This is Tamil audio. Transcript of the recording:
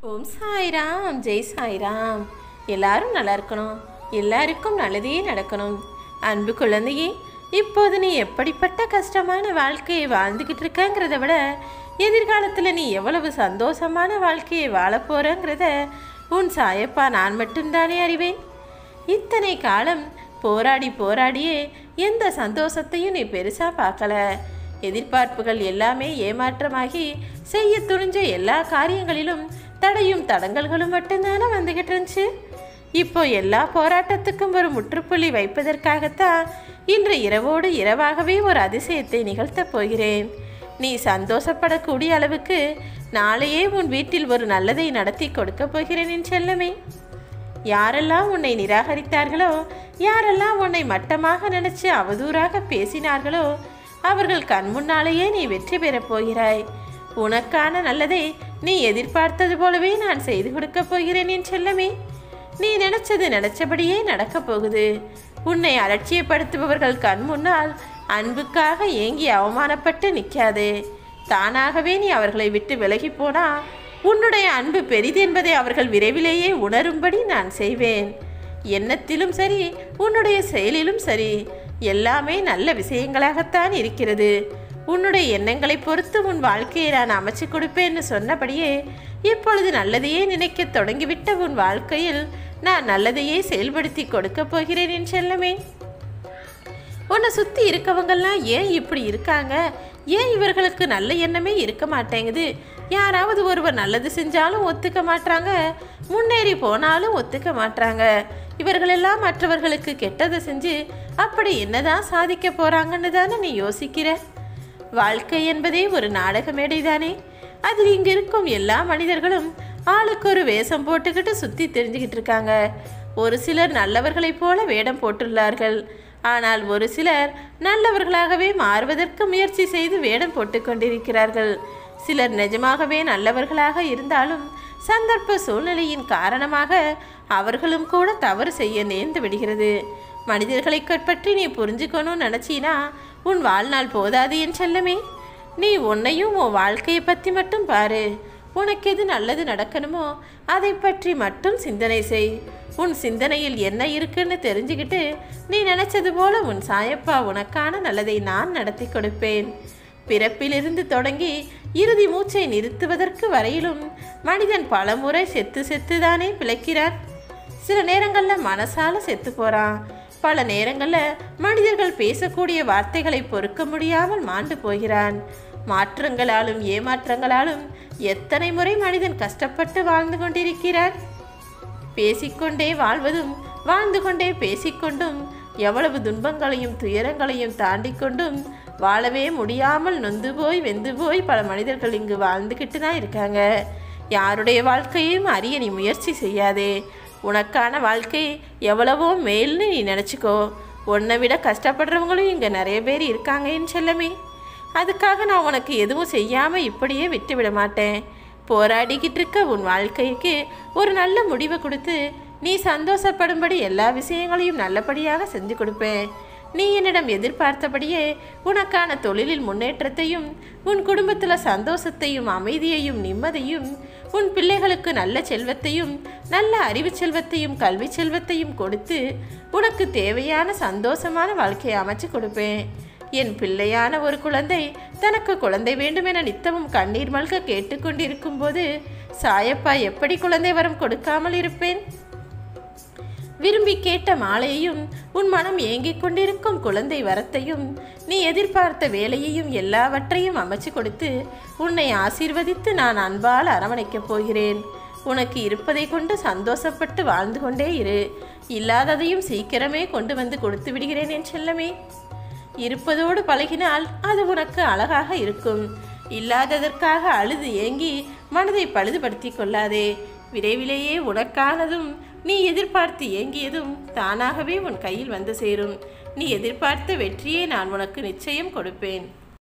ஓம் சாய்ராம் ஜெய் சாய்ராம் எல்லாரும் நல்லா இருக்கணும் எல்லாருக்கும் நல்லதே நடக்கணும் அன்பு குழந்தையே இப்போது நீ எப்படிப்பட்ட கஷ்டமான வாழ்க்கையை வாழ்ந்துக்கிட்டு இருக்கங்கிறத விட எதிர்காலத்தில் நீ எவ்வளவு சந்தோஷமான வாழ்க்கையை வாழப் போறங்கிறத உன் சாயப்பா நான் மட்டும்தானே அறிவேன் இத்தனை காலம் போராடி போராடியே எந்த சந்தோஷத்தையும் நீ பெருசாக பார்க்கல எதிர்பார்ப்புகள் எல்லாமே ஏமாற்றமாகி செய்ய துணிஞ்ச எல்லா காரியங்களிலும் தடையும் தடங்கல்களும் மட்டும்தானே வந்துகிட்டு இருந்துச்சு இப்போ எல்லா போராட்டத்துக்கும் ஒரு முற்றுப்புள்ளி வைப்பதற்காகத்தான் இன்று இரவோடு இரவாகவே ஒரு அதிசயத்தை நிகழ்த்தப் போகிறேன் நீ சந்தோஷப்படக்கூடிய அளவுக்கு நாளையே உன் வீட்டில் ஒரு நல்லதை நடத்தி கொடுக்கப் போகிறேன் என் செல்லமே யாரெல்லாம் உன்னை நிராகரித்தார்களோ யாரெல்லாம் உன்னை மட்டமாக நினைச்சு அவதூறாக பேசினார்களோ அவர்கள் கண் முன்னாலேயே நீ வெற்றி பெறப் போகிறாய் உனக்கான நல்லதை நீ எதிர்பார்த்தது போலவே நான் செய்து கொடுக்கப் போகிறேன் என் செல்லமே நீ நினைச்சது நினைச்சபடியே நடக்கப் போகுது உன்னை அலட்சியப்படுத்துபவர்கள் கண் முன்னால் அன்புக்காக ஏங்கி அவமானப்பட்டு நிற்காதே தானாகவே நீ அவர்களை விட்டு விலகி போனா உன்னுடைய அன்பு பெரிது என்பதை அவர்கள் விரைவிலேயே உணரும்படி நான் செய்வேன் எண்ணத்திலும் சரி உன்னுடைய செயலிலும் சரி எல்லாமே நல்ல விஷயங்களாகத்தான் இருக்கிறது உன்னுடைய எண்ணங்களை பொறுத்து உன் வாழ்க்கையை நான் அமைச்சு கொடுப்பேன்னு சொன்னபடியே இப்பொழுது நல்லதையே நினைக்க தொடங்கிவிட்ட உன் வாழ்க்கையில் நான் நல்லதையே செயல்படுத்தி கொடுக்கப் போகிறேன் என் செல்லமே உன்னை சுற்றி இருக்கவங்கெல்லாம் ஏன் இப்படி இருக்காங்க ஏன் இவர்களுக்கு நல்ல எண்ணமே இருக்க மாட்டேங்குது யாராவது ஒருவர் நல்லது செஞ்சாலும் ஒத்துக்க மாட்றாங்க முன்னேறி போனாலும் ஒத்துக்க மாட்றாங்க இவர்களெல்லாம் மற்றவர்களுக்கு கெட்டதை செஞ்சு அப்படி என்னதான் சாதிக்க போறாங்கன்னு தானே நீ யோசிக்கிற வாழ்க்கை என்பதே ஒரு நாடக மேடைதானே அதில் இங்க இருக்கும் எல்லா மனிதர்களும் ஆளுக்கு ஒரு வேஷம் போட்டுக்கிட்டு சுத்தி தெரிஞ்சுக்கிட்டு இருக்காங்க ஒரு சிலர் நல்லவர்களைப் போல வேடம் போட்டுள்ளார்கள் ஆனால் ஒரு சிலர் நல்லவர்களாகவே மாறுவதற்கு முயற்சி செய்து வேடம் போட்டுக் கொண்டிருக்கிறார்கள் சிலர் நிஜமாகவே நல்லவர்களாக இருந்தாலும் சந்தர்ப்ப சூழ்நிலையின் காரணமாக அவர்களும் கூட தவறு செய்ய நேர்ந்து விடுகிறது மனிதர்களை பற்றி நீ புரிஞ்சுக்கணும்னு நினச்சினா உன் வாழ்நாள் போதாது என் செல்லமே நீ உன்னையும் உன் வாழ்க்கையை பற்றி மட்டும் பாரு உனக்கு எது நல்லது நடக்கணுமோ அதை பற்றி மட்டும் சிந்தனை செய் உன் சிந்தனையில் என்ன இருக்குன்னு தெரிஞ்சுக்கிட்டு நீ நினைச்சது போல உன் சாயப்பா உனக்கான நல்லதை நான் நடத்தி கொடுப்பேன் பிறப்பிலிருந்து தொடங்கி இறுதி மூச்சை நிறுத்துவதற்கு வரையிலும் மனிதன் பலமுறை செத்து செத்துதானே பிழைக்கிறான் சில நேரங்களில் மனசால செத்து போறான் பல நேரங்களில் மனிதர்கள் பேசக்கூடிய வார்த்தைகளை பொறுக்க முடியாமல் மாண்டு போகிறான் மாற்றங்களாலும் ஏமாற்றங்களாலும் எத்தனை முறை மனிதன் கஷ்டப்பட்டு வாழ்ந்து கொண்டிருக்கிறார் பேசிக்கொண்டே வாழ்வதும் வாழ்ந்து கொண்டே பேசிக்கொண்டும் எவ்வளவு துன்பங்களையும் துயரங்களையும் தாண்டி கொண்டும் வாழவே முடியாமல் நொந்து போய் வெந்து போய் பல மனிதர்கள் இங்கு வாழ்ந்துக்கிட்டு தான் இருக்காங்க யாருடைய வாழ்க்கையும் அறிய நீ முயற்சி செய்யாதே உனக்கான வாழ்க்கை எவ்வளவோ மேல்னு நீ நினச்சிக்கோ உன்னை விட கஷ்டப்படுறவங்களும் இங்கே நிறைய பேர் இருக்காங்க என் செல்லமே அதுக்காக நான் உனக்கு எதுவும் செய்யாமல் இப்படியே விட்டு விட மாட்டேன் போராடிக்கிட்டு இருக்க உன் வாழ்க்கைக்கு ஒரு நல்ல முடிவை கொடுத்து நீ சந்தோஷப்படும்படி எல்லா விஷயங்களையும் நல்லபடியாக செஞ்சு கொடுப்பேன் நீ என்னிடம் எதிர்பார்த்தபடியே உனக்கான தொழிலில் முன்னேற்றத்தையும் உன் குடும்பத்தில் சந்தோஷத்தையும் அமைதியையும் நிம்மதியும் உன் பிள்ளைகளுக்கு நல்ல செல்வத்தையும் நல்ல அறிவு செல்வத்தையும் கல்வி செல்வத்தையும் கொடுத்து உனக்கு தேவையான சந்தோஷமான வாழ்க்கையை அமைச்சு கொடுப்பேன் என் பிள்ளையான ஒரு குழந்தை தனக்கு குழந்தை வேண்டும் என நித்தமும் கண்ணீர் மல்க கேட்டுக்கொண்டிருக்கும் போது சாயப்பா எப்படி குழந்தை வரம் கொடுக்காமல் இருப்பேன் விரும்பி கேட்ட மாலையையும் உன் மனம் ஏங்கிக் கொண்டிருக்கும் குழந்தை வரத்தையும் நீ எதிர்பார்த்த வேலையையும் எல்லாவற்றையும் அமைச்சு கொடுத்து உன்னை ஆசீர்வதித்து நான் அன்பால் அரவணைக்கப் போகிறேன் உனக்கு இருப்பதை கொண்டு சந்தோஷப்பட்டு வாழ்ந்து கொண்டே இரு இல்லாததையும் சீக்கிரமே கொண்டு வந்து கொடுத்து விடுகிறேன் என் செல்லமே இருப்பதோடு பழகினால் அது உனக்கு அழகாக இருக்கும் இல்லாததற்காக அழுது ஏங்கி மனதை பழுதுபடுத்தி கொள்ளாதே விரைவிலேயே உனக்கானதும் நீ எதிர்பார்த்து ஏங்கியதும் தானாகவே உன் கையில் வந்து சேரும் நீ எதிர்பார்த்த வெற்றியை நான் உனக்கு நிச்சயம் கொடுப்பேன்